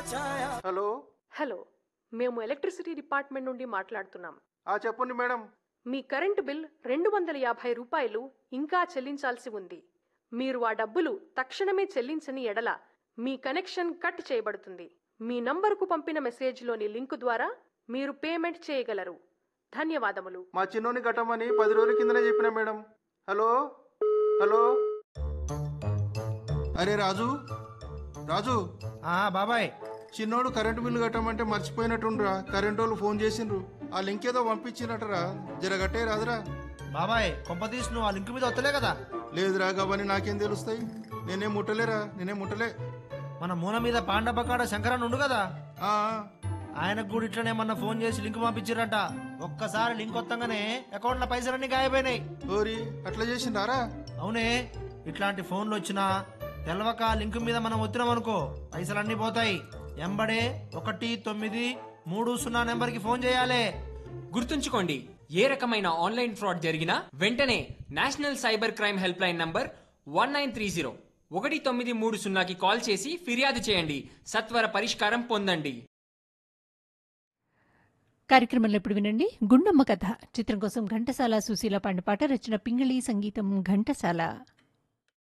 hello hello మేము electricity department నుండి మాట్లాడుతున్నాం ఆ చెప్పండి మేడం మీ కరెంటు బిల్ రెండు వందల యాభై రూపాయలు ఇంకా చెల్లించాల్సి ఉంది మీరు ఆ డబ్బులు తక్షణమే చెల్లించని ఎడల మీ కనెక్షన్ కట్ చేయబడుతుంది మీ నంబరుకు పంపిన మెసేజ్లోని లింకు ద్వారా మీరు పేమెంట్ చేయగలరు ధన్యవాదములు మా చిన్నోని కట్టమని పది రోజుల కిందనే చెప్పిన మేడం హలో హలో అరే రాజు రాజు ఆ బాబాయ్ చిన్నోడు కరెంటు బిల్లు కట్టమంటే మర్చిపోయినట్టుండ్రా కరెంటు వాళ్ళు ఫోన్ చేసిండ్రు ఆ లింక్ ఏదో పంపించినట్టరా జరగట్టే రాదురా బాబాయ్ కొంపతీసి నువ్వు ఆ లింక్ మీద వస్తలే కదా లేదురా గవని నాకేం తెలుస్తాయి నేనేం ముట్టలేరా నేనేం ముట్టలే మన మూల మీద పాండపకాడ శంకరన్ ఉండు కదా ఆ, ఆయనకు కూడా ఇట్లనే మొన్న ఫోన్ చేసి లింక్ పంపించారట ఒక్కసారి లింక్ వత్తంగానే అకౌంట్ల పైసలన్నీ గాయపోయినాయి ఓరి అట్లా చేసిండారా అవునే ఇట్లాంటి ఫోన్లు వచ్చినా తెలవక లింక్ మీద మనం వచ్చినాం అనుకో పైసలన్నీ పోతాయి ఎంబడే ఒకటి తొమ్మిది మూడు సున్నా నెంబర్కి ఫోన్ చేయాలి గుర్తుంచుకోండి ఏ రకమైన ఆన్లైన్ ఫ్రాడ్ జరిగినా వెంటనే national cyber crime helpline number one nine three zero ఒకటి తొమ్మిది మూడు సున్నాకి కాల్ చేసి ఫిర్యాదు చేయండి సత్వర పరిష్కారం పొందండి కార్యక్రమంలో ఇప్పుడు వినండి గుండమ్మ కథ చిత్రం కోసం ఘంటసాల సుశీల పాండపాట రచన పింగళి సంగీతం ఘంటసాల